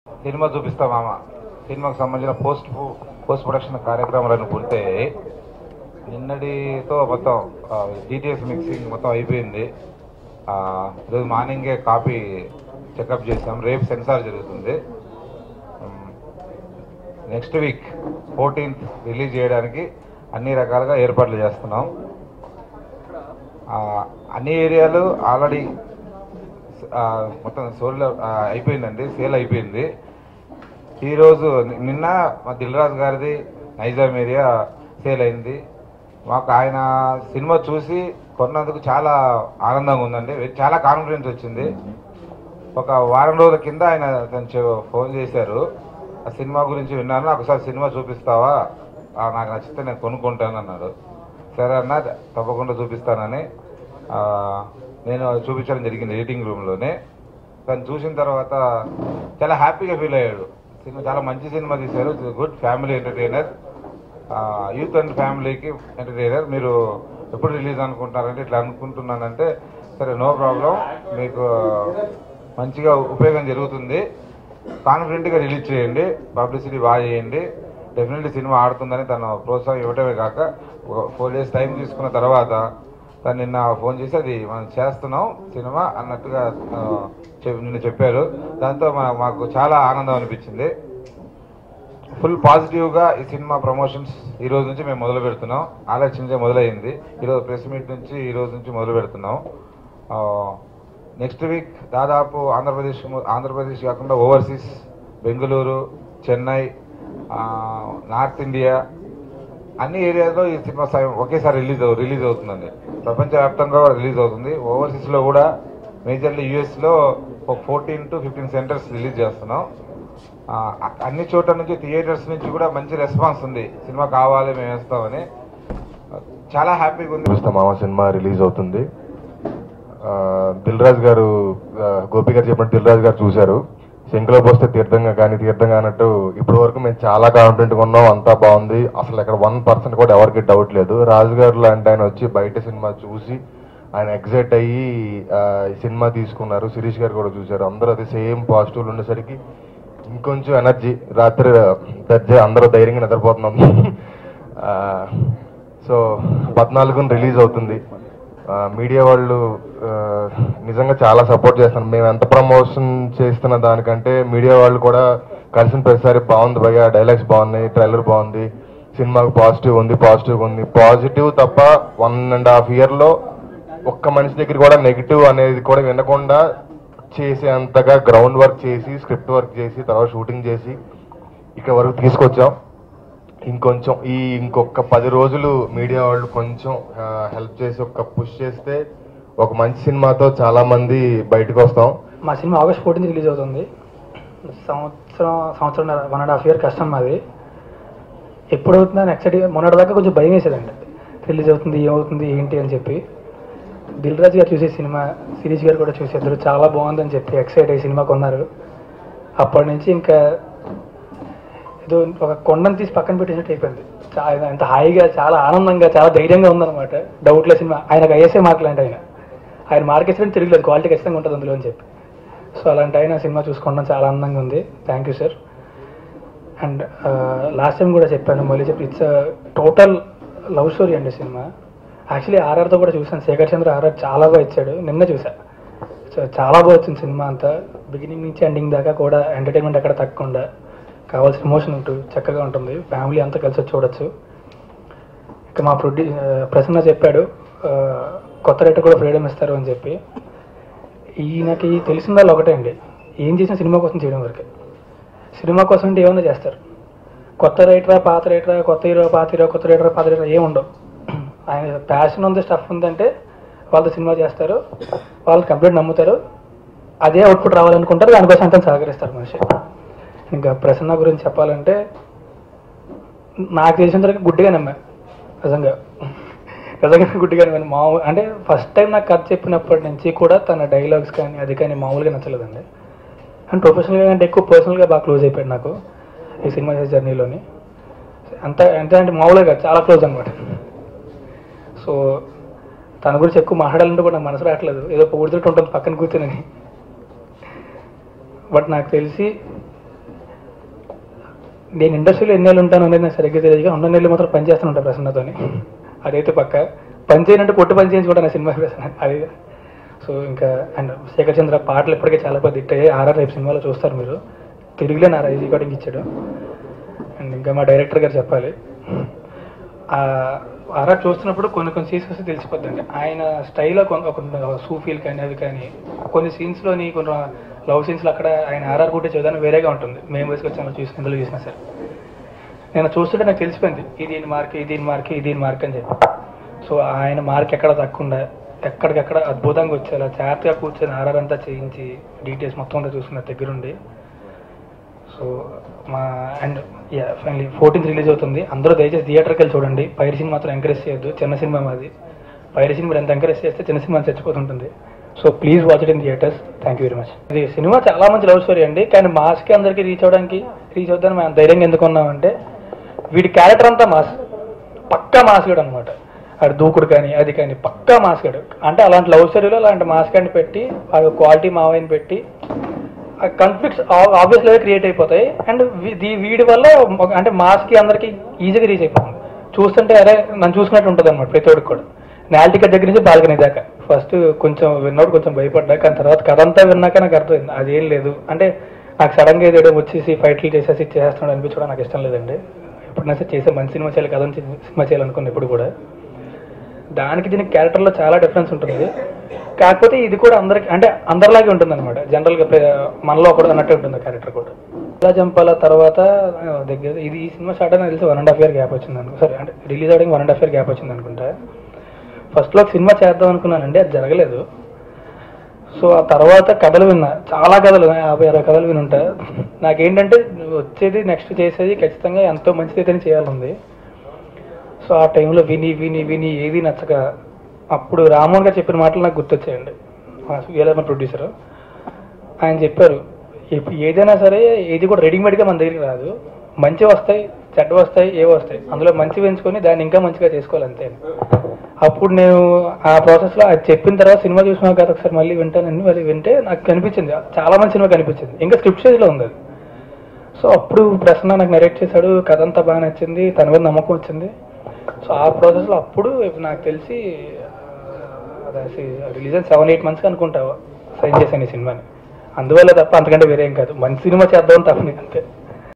cinema చూపిస్తా మామ సినిమాకు సంబంధించిన పోస్ట్ పోస్ట్ ప్రొడక్షన్ కార్యక్రమాలను పూర్తయ్యాయి నిన్నటితో మొత్తం డీటెయిల్స్ మిక్సింగ్ మొత్తం అయిపోయింది ఆ, ఈరోజు మార్నింగే కాపీ చెకప్ చేసాం రేపు సెన్సార్ జరుగుతుంది నెక్స్ట్ వీక్ ఫోర్టీన్త్ రిలీజ్ చేయడానికి అన్ని రకాలుగా ఏర్పాట్లు చేస్తున్నాం ఆ, అన్ని ఏరియాలు ఆల్రెడీ ఆ, మొత్తం సోల్ అయిపోయిందండి సేల్ అయిపోయింది ఈరోజు ని- నిన్న మా దిల్రాజు గారిది నైజాం ఏరియా సేల్ అయింది మాకు ఆయన సినిమా చూసి కొన్నందుకు చాలా ఆనందంగా ఉందండి చాలా కాన్ఫిడెన్స్ వచ్చింది ఒక వారం రోజుల కింద ఆయన కొంచెం ఫోన్ చేశారు ఆ సినిమా గురించి విన్నాను నాకు ఒకసారి సినిమా చూపిస్తావా ఆ, నాకు నచ్చితే నేను కొనుక్కుంటాను అన్నాడు సరే అన్న తప్పకుండా చూపిస్తానని ఆ, నేను అది చూపించడం జరిగింది ఎడిటింగ్ రూమ్లోనే తను చూసిన తర్వాత చాలా హ్యాపీగా ఫీల్ అయ్యాడు సినిమా చాలా మంచి సినిమా తీశారు good family entertainer youth and ఫ్యామిలీకి ఎంటర్టైనర్ మీరు ఎప్పుడు రిలీజ్ అనుకుంటున్నారంటే ఇట్లా అనుకుంటున్నానంటే సరే నో ప్రాబ్లం మీకు మంచిగా ఉపయోగం జరుగుతుంది కాన్ఫిడెంట్గా రిలీజ్ చేయండి పబ్లిసిటీ బాగా చేయండి డెఫినెట్లీ సినిమా ఆడుతుందని తను ప్రోత్సాహం ఇవ్వటమే కాక ఒక ఫోర్ డేస్ టైం తీసుకున్న తర్వాత తను నిన్న ఫోన్ చేసి అది మనం చేస్తున్నాం సినిమా అన్నట్టుగా ఆ, చెప్- నిన్న చెప్పారు దాంతో మా- మాకు చాలా ఆనందం అనిపించింది ఫుల్ పాజిటివ్గా ఈ సినిమా ప్రమోషన్స్ ఈ రోజు నుంచి మేము మొదలు పెడుతున్నాం ఆలోచించే మొదలైంది ఈరోజు ప్రెస్ మీట్ నుంచి ఈ రోజు నుంచి మొదలు పెడుతున్నాం నెక్స్ట్ వీక్ దాదాపు ఆంధ్రప్రదేశ్ ము- ఆంధ్రప్రదేశ్ కాకుండా ఓవర్సీస్ బెంగళూరు చెన్నై ఆ, నార్త్ ఇండియా అన్ని ఏరియాలో ఈ సినిమా సై- ఒకేసారి రిలీజ్ అవు రిలీజ్ అవుతుందండి ప్రపంచవ్యాప్తంగా రిలీజ్ అవుతుంది ఓవర్సీస్లో కూడా మేజర్లీ యూఎస్లో ఒక fourteen to fifteen centres release చేస్తున్నాం ఆ, అ- అన్ని చోట్ల నుంచి థియేటర్స్ నుంచి కూడా మంచి రెస్పాన్స్ ఉంది సినిమా కావాలి మేము వేస్తామని చాలా హ్యాపీగా ఉంది చూస్తాం మామ సినిమా రిలీజ్ అవుతుంది ఆ, దిల్ రాజు గారు ఆ, గోపి గారు చెప్పినట్టు దిల్ రాజు గారు చూశారు శంకులో పోస్తే తీర్థంగా కానీ తీర్థంగా అన్నట్టు ఇప్పటి వరకు మేము చాలా కాన్ఫిడెంట్గా ఉన్నాం అంతా బాగుంది అసలు ఇక్కడ వన్ పర్సెంట్ కూడా ఎవరికి డౌట్ లేదు రాజు గారు లాంటి ఆయన వచ్చి బయట సినిమా చూసి ఆయన ఎగ్జైట్ అయ్యి ఆ, ఈ సినిమా తీసుకున్నారు శిరీష్ గారు కూడా చూశారు అందరూ అదే సేమ్ పాజిటివ్లు ఉండేసరికి ఇంకొంచెం ఎనర్జీ రాత్రి దర్జా అందరూ ధైర్యంగా నిద్రపోతున్నాం ఆ, సో పద్నాలుగున రిలీజ్ అవుతుంది ఆ, మీడియా వాళ్ళు ఆ, నిజంగా చాలా సపోర్ట్ చేస్తున్నారు మేము ఎంత ప్రమోషన్ చేస్తున్న దానికంటే మీడియా వాళ్ళు కూడా కలిసిన ప్రతిసారి బాగుంది భయ్య డైలాగ్స్ బాగున్నాయి ట్రైలర్ బాగుంది సినిమాకు పాజిటివ్ ఉంది పాజిటివ్ ఉంది పాజిటివ్ తప్ప వన్ అండ్ హాఫ్ ఇయర్లో ఒక్క మనిషి దగ్గర కూడా నెగిటివ్ అనేది కూడా వినకుండా చేసేంతగా గ్రౌండ్ వర్క్ చేసి స్క్రిప్ట్ వర్క్ చేసి తర్వాత షూటింగ్ చేసి ఇక్కడ వరకు తీసుకొచ్చాం ఇంకొంచెం ఈ ఇంకొక పది రోజులు మీడియా వాళ్ళు కొంచెం హెల్ప్ చేసి ఒక పుష్ చేస్తే ఒక మంచి సినిమాతో చాలా మంది బయటకు వస్తాం మా సినిమా ఆగస్ట్ ఫోర్టీన్త్ రిలీజ్ అవుతుంది సంవత్సరం సంవత్సరం వన్ అండ్ హాఫ్ ఇయర్ కష్టం మాది ఎప్పుడు అవుతుందని ఎక్సైట్ మొన్నటి దాకా కొంచెం భయం వేసేదండి రిలీజ్ అవుతుంది ఏమవుతుంది ఏంటి అని చెప్పి దిల్ రాజు గారు చూసే సినిమా సిరీస్ గారు కూడా చూసేద్దరు చాలా బాగుందని చెప్పి ఎక్సైట్ అయ్యి సినిమా కొన్నారు అప్పటి నుంచి ఇంకా ఏదో ఒక కొండను తీసి పక్కన పెట్టేసినట్టు అయిపోయింది చాలా ఎంత హాయిగా చాలా ఆనందంగా చాలా ధైర్యంగా ఉందన్నమాట డౌట్లెస్ సినిమా ఆయనకు ఐఎస్ఏ మార్కులు అంటే ఆయన ఆయన మార్కెట్స్ తిరగలేదు క్వాలిటీ ఖచ్చితంగా ఉంటుంది అందులో అని చెప్పి సో అలాంటి ఆయన సినిమా చూసుకోవడం చాలా ఆనందంగా ఉంది thank you sir and last time కూడా చెప్పాను మళ్ళీ చెప్పి ఇట్స్ టోటల్ లవ్ స్టోరీ అండి సినిమా యాక్చువల్లీ ఆర్ఆర్తో కూడా చూసాను శేఖర్ చంద్ర ఆర్ఆర్ చాలా బాగా ఇచ్చాడు నిన్న చూసా సో చాలా బాగా వచ్చింది సినిమా అంతా బిగినింగ్ నుంచి ఎండింగ్ దాకా కూడా ఎంటర్టైన్మెంట్ ఎక్కడ తగ్గకుండా కావాల్సిన ఎమోషన్ ఉంటూ చక్కగా ఉంటుంది ఫ్యామిలీ అంతా కలిసి వచ్చి చూడొచ్చు ఇక మా ప్రొడ్యూ ప్రసన్న చెప్పాడు ఆ, కొత్త రైటర్ కూడా ఫ్రీడమ్ ఇస్తారు అని చెప్పి ఈయనకి తెలిసిందల్లా ఒకటే అండి ఏం చేసినా సినిమా కోసం చేయడం వరకే సినిమా కోసం అంటే ఏమన్నా చేస్తారు కొత్త రైటరా పాత రైటరా కొత్త హీరో పాత హీరో కొత్త రైటరా పాత రైటరా ఏం ఉండవు ఆయన ప్యాషన్ ఉంది స్టఫ్ ఉందంటే వాళ్ళతో సినిమా చేస్తారు వాళ్ళు కంప్లీట్ నమ్ముతారు అదే అవుట్పుట్ రావాలనుకుంటారు దానికోసం అంతా సహకరిస్తారు మనిషి ఇంకా ప్రసన్న గురించి చెప్పాలంటే నాకు తెలిసిన వరకు గుడ్డిగా నమ్మా నిజంగా నిజంగా గుడ్డిగా నమ్మాను మామూలు అంటే ఫస్ట్ టైం నాకు కథ చెప్పినప్పటి నుంచి కూడా తన డైలాగ్స్ కానీ అది కానీ మామూలుగా నచ్చలేదండి అండ్ ప్రొఫెషనల్గా అంటే ఎక్కువ పర్సనల్గా బాగా క్లోజ్ అయిపోయాడు నాకు ఈ సినిమా జర్నీలోని అంత ఎంత అంటే మామూలుగా కాదు, చాలా క్లోజ్ అనమాట సో తన గురించి ఎక్కువ మాట్లాడాలంటే కూడా నాకు మనసు రావట్లేదు ఏదో పొగుడుతుంటే ఉంటుంది పక్కన కూర్చొని బట్ నాకు తెలిసి నేను ఇండస్ట్రీలో ఎన్ని నెలలు ఉంటాను అనేది నాకు సరిగ్గా తెలియదు ఉన్న నెలలు మాత్రం పని చేస్తూనే ఉంటాను ప్రసన్నతోని అదైతే పక్క పని చేయనంటే కొట్టు పని చేయించుకుంటాను ఆ సినిమా ప్రసన్న అది సో ఇంకా అండ్ శేఖర్ చంద్ర పాటలు ఇప్పటికే చాలా పెద్ద హిట్ అయ్యాయి ఆర్ఆర్ రేపు సినిమాలో చూస్తారు మీరు తెలుగులో నా రైజ్ రికార్డింగ్ ఇచ్చాడు అండ్ ఇంకా మా డైరెక్టర్ గారు చెప్పాలి ఆర్ఆర్ చూస్తున్నప్పుడు కొన్ని కొన్ని సీన్స్ వస్తే తెలిసిపోద్దండి ఆయన స్టైల్లో కొన్ని సూఫీలు కానీ అవి కానీ కొన్ని సీన్స్లోని కొన్ని లవ్ సీన్స్లో అక్కడ ఆయన ఆర్ఆర్ కూడా చూద్దాం వేరేగా ఉంటుంది మేము వేసుకొచ్చాము చూసిన ఇందులో చూసినా సరే నేను చూస్తుంటే నాకు తెలిసిపోయింది ఇది దీని మార్క్ ఇది దీని మార్క్ ఇది దీని మార్క్ అని చెప్పి సో ఆయన మార్క్ ఎక్కడ తక్కకుండా ఎక్కడికెక్కడ అద్భుతంగా వచ్చేలా జాగ్రత్తగా కూర్చొని ఆర్ఆర్ అంతా చేయించి డీటెయిల్స్ మొత్తం అంతా చూసుకున్న దగ్గరుండి సో మా and yeah finally fourteenth release అవుతుంది అందరూ దయచేసి థియేటర్కి వెళ్ళి చూడండి పైరసీని మాత్రం ఎంకరేజ్ చేయొద్దు చిన్న సినిమా మాది పైరసీని మీరు ఎంత ఎంకరేజ్ చేస్తే చిన్న సినిమా చచ్చిపోతుంటుంది so please watch it in theatres thank you very much ఇది సినిమా చాలా మంచి లవ్ స్టోరీ అండి కానీ మాస్కి అందరికీ రీచ్ అవ్వడానికి రీచ్ అవుతాను మేము ధైర్యంగా ఎందుకు ఉన్నామంటే వీడి క్యారెక్టర్ అంతా మాస్ పక్కా మాస్గడు అనమాట అది దూకుడు కానీ అది కానీ పక్కా మాస్గడు అంటే అలాంటి లవ్ స్టోరీలో అలాంటి మాస్గాడిని పెట్టి ఆ క్వాలిటీ మావయ్యని పెట్టి కన్ఫ్లిక్ట్స్ ఆబ్వియస్గా క్రియేట్ అయిపోతాయి అండ్ వీడి వల్ల ఒక- అంటే మాస్కి అందరికి ఈజీగా రీచ్ అయిపోతుంది చూస్తుంటే అరే నన్ను చూసుకున్నట్టు ఉంటుంది అనమాట ప్రతి ఒక్కడికి కూడా నాల్ టికెట్ దగ్గర నుంచి బాల్కనీ దాకా ఫస్ట్ కొంచెం విన్నప్పుడు కొంచెం భయపడ్డా కానీ తర్వాత కథ అంతా విన్నాక నాకు అర్థమైంది అదేం లేదు అంటే నాకు సడన్గా ఏదో వచ్చేసి ఫైట్లు చేసేసి చేస్తున్నాడు అనిపించడం నాకు ఇష్టం లేదండి ఎప్పుడైనా సరే చేసే మంచి సినిమా చేయాలి కథ నుంచి సినిమా చేయాలనుకున్న ఇప్పుడు కూడా దానికి దీనికి క్యారెక్టర్లో చాలా డిఫరెన్స్ ఉంటుంది కాకపోతే ఇది కూడా అందరికి అంటే అందరిలాగే ఉంటుంది అనమాట జనరల్గా మనలో ఒకటి అన్నట్టు ఉంటుంది క్యారెక్టర్ కూడా ఇలా చంపాల తర్వాత ఆ, దగ్గర ఇది ఈ సినిమా స్టార్ట్ అయినా తెలిసి one and half year gap వచ్చింది అనుకో సరే అంటే రిలీజ్ అవడానికి one and half year gap వచ్చింది అనుకుంటా ఫస్ట్లో ఒక సినిమా చేద్దాం అనుకున్నానండి అది జరగలేదు సో ఆ తర్వాత కథలు విన్నా చాలా కథలు యాభై అరవై కథలు వినుంటా నాకేంటంటే వచ్చేది నెక్స్ట్ చేసేది ఖచ్చితంగా ఎంతో మంచిది అయితే చేయాలంది సో ఆ టైంలో విని విని విని ఏది నచ్చక అప్పుడు రామోహన్ గారు చెప్పిన మాటలు నాకు గుర్తొచ్చాయండి మా వీలమ్మ ప్రొడ్యూసర్ ఆయన చెప్పారు ఇప్పుడు ఏదైనా సరే ఏది కూడా రెడీమేడ్గా మన దగ్గరికి రాదు మంచి వస్తాయి చెడ్డ వస్తాయి ఏ వస్తాయి అందులో మంచి పెంచుకొని దాన్ని ఇంకా మంచిగా చేసుకోవాలి అంతే అప్పుడు నేను ఆ ప్రాసెస్లో అది చెప్పిన తర్వాత సినిమా చూసిన కదా ఒకసారి మళ్ళీ వింటానని మళ్ళీ వింటే నాకు కనిపించింది చాలా మంచి సినిమా కనిపించింది ఇంకా స్క్రిప్ట్ స్టేజ్లో ఉంది అది సో అప్పుడు ప్రసన్న నాకు నెరేట్ చేశాడు కథ అంతా బాగా నచ్చింది తన మీద నమ్మకం వచ్చింది సో ఆ ప్రాసెస్లో అప్పుడు ఇప్పుడు నాకు తెలిసి రిలీజ్ అయిన సెవెన్ ఎయిట్ మంత్స్కి అనుకుంటా సైన్ చేశాను ఈ సినిమాని అందువల్ల తప్ప అంతకంటే వేరే ఏం కాదు మంచి సినిమా చేద్దామని తప్పని అంతే